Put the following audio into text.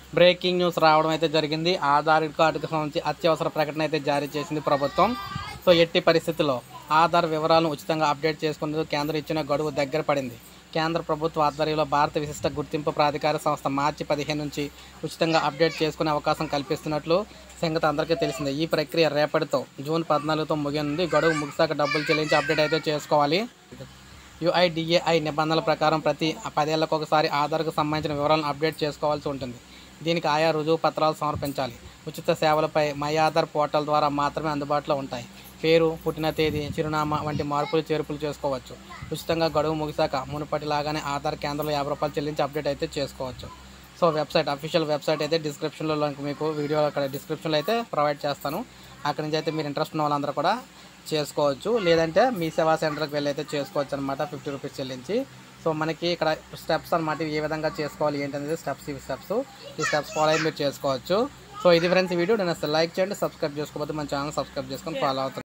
breaking news రావడం అయితే జరిగింది ఆధార్ కార్డుకు సంబంధించి అత్యవసర ప్రకటన అయితే జారీ చేసింది ప్రభుత్వం సో ఎట్టి పరిస్థితుల్లో ఆధార్ వివరాలను ఉచితంగా అప్డేట్ చేసుకునేందుకు కేంద్రం ఇచ్చిన గడువు దగ్గర పడింది కేంద్ర ప్రభుత్వ ఆధ్వర్యంలో భారత విశిష్ట గుర్తింపు ప్రాధికార సంస్థ మార్చి పదిహేను నుంచి ఉచితంగా అప్డేట్ చేసుకునే అవకాశం కల్పిస్తున్నట్లు సంగతి అందరికీ తెలిసిందే ఈ ప్రక్రియ రేపటితో జూన్ పద్నాలుగుతో ముగియనుంది గడువు ముగిసాక డబ్బులు చెల్లించి అప్డేట్ అయితే చేసుకోవాలి యుఐడిఏఐ నిబంధనల ప్రకారం ప్రతి పదేళ్లకు ఒకసారి ఆధార్కు సంబంధించిన వివరాలను అప్డేట్ చేసుకోవాల్సి ఉంటుంది దీనికి ఆయా రుజువు పత్రాలు సమర్పించాలి ఉచిత సేవలపై మై ఆధార్ పోర్టల్ ద్వారా మాత్రమే అందుబాటులో ఉంటాయి పేరు పుట్టిన తేదీ చిరునామా వంటి మార్పులు చేర్పులు చేసుకోవచ్చు ఉచితంగా గడువు ముగిశాక మునుపటిలాగానే ఆధార్ కేంద్రంలో యాభై రూపాయలు చెల్లించి అప్డేట్ అయితే చేసుకోవచ్చు సో వెబ్సైట్ అఫీషియల్ వెబ్సైట్ అయితే డిస్క్రిప్షన్లో లింక్ మీకు వీడియో అక్కడ డిస్క్రిప్షన్లో అయితే ప్రొవైడ్ చేస్తాను అక్కడి నుంచి అయితే మీరు ఇంట్రెస్ట్ ఉన్న వాళ్ళందరూ కూడా చేసుకోవచ్చు లేదంటే మీ సేవా సెంటర్కి వెళ్ళి అయితే చేసుకోవచ్చు అనమాట ఫిఫ్టీ రూపీస్ చెల్లించి సో మనకి ఇక్కడ స్టెప్స్ అనమాట ఏ విధంగా చేసుకోవాలి ఏంటనేది స్టెప్స్ ఇవి స్టెప్స్ ఈ స్టెప్స్ ఫాలో అయ్యి మీరు చేసుకోవచ్చు సో ఇది ఫ్రెండ్స్ ఈ వీడియో నేను అసలు లైక్ చేయండి సబ్స్క్రైబ్ చేసుకోకపోతే మన ఛానల్ సబ్స్క్రైబ్ చేసుకొని ఫాలో అవుతుంది